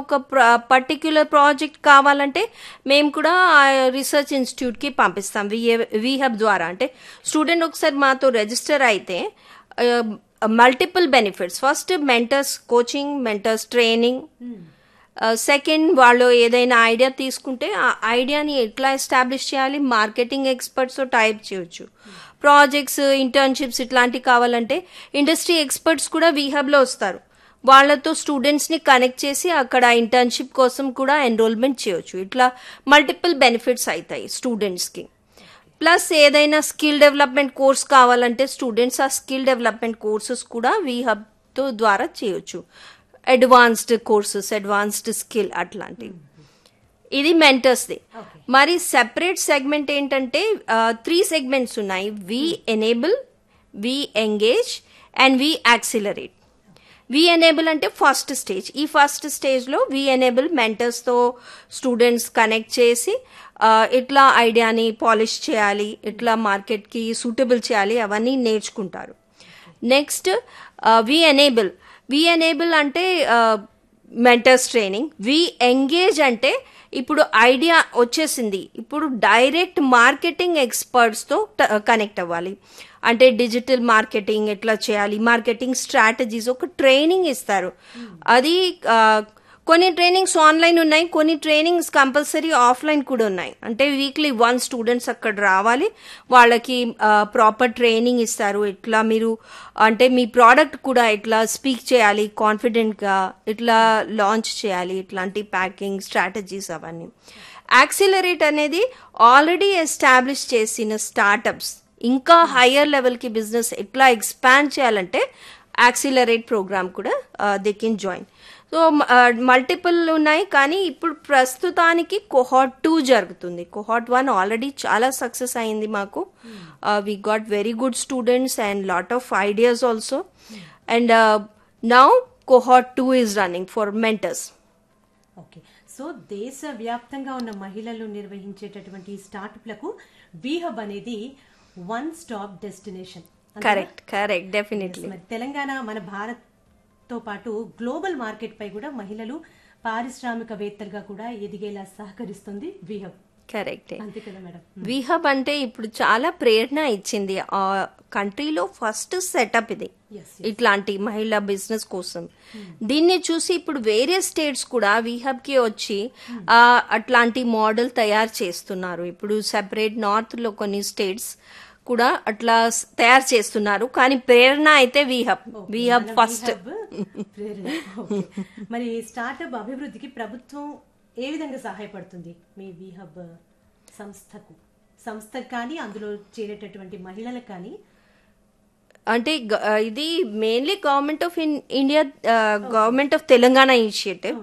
ఒక particular project కావాలంటే మేము కూడా రీసెర్చ్ ఇన్స్టిట్యూట్కి పంపిస్తాం వి హబ్ ద్వారా అంటే స్టూడెంట్ ఒకసారి మాతో రిజిస్టర్ అయితే multiple benefits first mentors coaching mentors training second వాళ్ళు ఏదైనా ఐడియా తీసుకుంటే ఆ ఐడియాని ఎట్లా ఎస్టాబ్లిష్ చేయాలి మార్కెటింగ్ ఎక్స్పర్ట్స్ టైప్ చేయొచ్చు ప్రాజెక్ట్స్ ఇంటర్న్షిప్స్ ఇట్లాంటివి కావాలంటే ఇండస్ట్రీ ఎక్స్పర్ట్స్ కూడా వీహబ్లో వస్తారు వాళ్ళతో స్టూడెంట్స్ని కనెక్ట్ చేసి అక్కడ ఇంటర్న్షిప్ కోసం కూడా ఎన్రోల్మెంట్ చేయొచ్చు ఇట్లా మల్టిపుల్ బెనిఫిట్స్ అవుతాయి స్టూడెంట్స్కి ప్లస్ ఏదైనా స్కిల్ డెవలప్మెంట్ కోర్స్ కావాలంటే స్టూడెంట్స్ ఆ స్కిల్ డెవలప్మెంట్ కోర్సెస్ కూడా వీహబ్తో ద్వారా చేయొచ్చు అడ్వాన్స్డ్ కోర్సెస్ అడ్వాన్స్డ్ స్కిల్ అట్లాంటివి ఇది మెంటర్స్ది మరి సెపరేట్ సెగ్మెంట్ ఏంటంటే త్రీ సెగ్మెంట్స్ ఉన్నాయి we enable we engage and we accelerate we enable అంటే ఫస్ట్ స్టేజ్ ఈ ఫస్ట్ స్టేజ్లో వి ఎనేబుల్ మెంటర్స్తో స్టూడెంట్స్ కనెక్ట్ చేసి ఇట్లా ఐడియాని పాలిష్ చేయాలి ఇట్లా మార్కెట్కి సూటబుల్ చేయాలి అవన్నీ నేర్చుకుంటారు next we enable we enable అంటే మెంటర్స్ ట్రైనింగ్ వి ఎంగేజ్ అంటే ఇప్పుడు ఐడియా వచ్చేసింది ఇప్పుడు డైరెక్ట్ మార్కెటింగ్ ఎక్స్పర్ట్స్తో కనెక్ట్ అవ్వాలి అంటే డిజిటల్ మార్కెటింగ్ ఎట్లా చేయాలి మార్కెటింగ్ స్ట్రాటజీస్ ఒక ట్రైనింగ్ ఇస్తారు అది కొన్ని ట్రైనింగ్స్ ఆన్లైన్ ఉన్నాయి కొన్ని ట్రైనింగ్స్ కంపల్సరీ ఆఫ్లైన్ కూడా ఉన్నాయి అంటే వీక్లీ వన్ స్టూడెంట్స్ అక్కడ రావాలి వాళ్ళకి ప్రాపర్ ట్రైనింగ్ ఇస్తారు ఎట్లా మీరు అంటే మీ ప్రోడక్ట్ కూడా ఎట్లా స్పీక్ చేయాలి కాన్ఫిడెంట్గా ఇట్లా లాంచ్ చేయాలి ఇట్లాంటి ప్యాకింగ్ స్ట్రాటజీస్ అవన్నీ యాక్సిలరేట్ అనేది ఆల్రెడీ ఎస్టాబ్లిష్ చేసిన స్టార్టప్స్ ఇంకా హయ్యర్ లెవెల్కి బిజినెస్ ఎట్లా ఎక్స్పాండ్ చేయాలంటే యాక్సిలరేట్ ప్రోగ్రామ్ కూడా they can join so multiple ఉన్నాయి కానీ ఇప్పుడు ప్రస్తుతానికి కొహాట్ టూ జరుగుతుంది కొహాట్ వన్ ఆల్రెడీ చాలా సక్సెస్ అయింది మాకు we got very good students and lot of ideas also and now cohort two is running for mentors okay so దేశ వ్యాప్తంగా ఉన్న మహిళలు నిర్వహించేటటువంటి స్టార్ట్అప్లకు వీహబ్ అనేది one stop destination correct correct definitely మరి తెలంగాణ మన భారత్ తో పాటు గ్లోబల్ మార్కెట్ పై కూడా మహిళలు పారిశ్రామికవేత్తలుగా కూడా ఎదిగేలా సహకరిస్తుంది విహబ్ కరెక్ట్ అంతే కదా మేడం విహబ్ అంటే ఇప్పుడు చాలా ప్రేరణ ఇచ్చింది ఆ కంట్రీలో ఫస్ట్ సెటప్ ఇది Yes, ఇట్లాంటి మహిళా బిజినెస్ కోసం దీన్ని చూసి ఇప్పుడు వేరే స్టేట్స్ కూడా విహబ్ కి వచ్చి ఆ, అట్లాంటి మోడల్ తయారు చేస్తున్నారు ఇప్పుడు సెపరేట్ నార్త్ లో కొన్ని స్టేట్స్ కూడా అట్లా స్- తయారు చేస్తున్నారు కానీ ప్రేరణ అయితే విహబ్ విహబ్ మన ఫస్ట్ VHub ప్రేరణ. Okay. మరి స్టార్టప్ అభివృద్ధికి ప్రభుత్వం ఏ విధంగా సహాయపడుతుంది మీ విహబ్ సంస్థకు సంస్థకు కానీ అందులో చేరేటటువంటి మహిళలకు కానీ అంటే గ- ఆ, ఇది mainly government of India government of Telangana initiative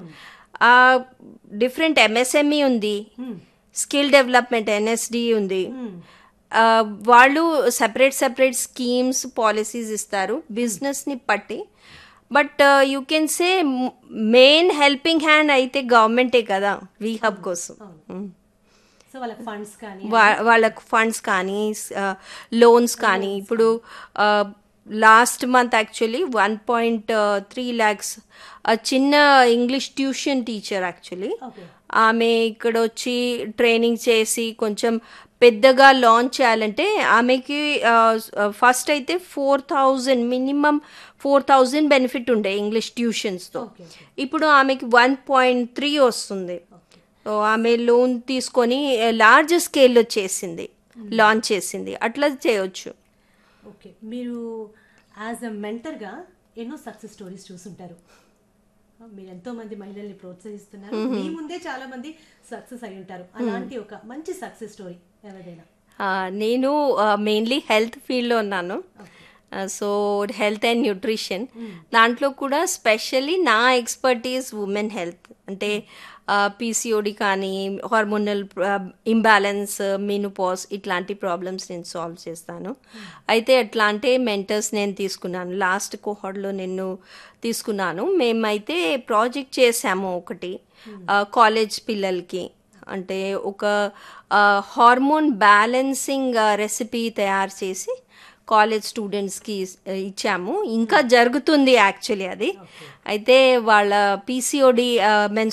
different MSME ఉంది స్కిల్ డెవలప్మెంట్ ఎన్ఎస్డి ఉంది ఆ, వాళ్ళు సెపరేట్ సెపరేట్ స్కీమ్స్ పాలసీస్ ఇస్తారు బిజినెస్ ని బట్టి but you can say main helping hand అయితే గవర్నమెంటే కదా వీహబ్ కోసం Mm. సో వాళ్ళకి ఫండ్స్ కానీ వా- వాళ్ళకు ఫండ్స్ కానీ లోన్స్ కానీ ఇప్పుడు last month actually one point three lakhs చిన్న English tuition teacher actually Okay. ఆమె ఇక్కడ వచ్చి ట్రైనింగ్ చేసి కొంచెం పెద్దగా లాంచ్ చేయాలంటే ఆమెకి ఫస్ట్ అయితే four thousand minimum four thousand benefit ఉండే ఇంగ్లీష్ ట్యూషన్స్తో Okay, okay. ఇప్పుడు ఆమెకి వన్ పాయింట్ త్రీ వస్తుంది సో ఆమె లోన్ తీసుకొని లార్జ్ స్కేల్లో చేసింది లాంచ్ చేసింది అట్లా చేయొచ్చు ఓకే మీరు యాజ్ అ మెంటర్గా ఎన్నో సక్సెస్ స్టోరీస్ చూసుంటారు మీరు ఎంతో మంది మహిళల్ని ప్రోత్సహిస్తున్నారు మీ ముందే చాలా మంది సక్సెస్ అయి ఉంటారు అలాంటి ఒక మంచి సక్సెస్ స్టోరీ ఎవరిదైనా ఆ, నేను మెయిన్లీ హెల్త్ ఫీల్డ్లో ఉన్నాను సో హెల్త్ అండ్ న్యూట్రిషన్ దాంట్లో కూడా స్పెషల్లీ నా ఎక్స్పర్టీస్ ఉమెన్ హెల్త్ అంటే పీసీఓడి కానీ హార్మోనల్ ఇంబ్యాలెన్స్ మినుపాస్ ఇట్లాంటి ప్రాబ్లమ్స్ నేను సాల్వ్ చేస్తాను అయితే అట్లాంటి మెంటర్స్ నేను తీసుకున్నాను లాస్ట్ కోహర్డ్లో నేను తీసుకున్నాను మేమైతే ప్రాజెక్ట్ చేసాము ఒకటి కాలేజ్ పిల్లలకి అంటే ఒక హార్మోన్ బ్యాలెన్సింగ్ రెసిపీ తయారు చేసి కాలేజ్ స్టూడెంట్స్కి ఇచ్చాము ఇంకా జరుగుతుంది యాక్చువల్లీ అది అయితే వాళ్ళ పీసీఓడి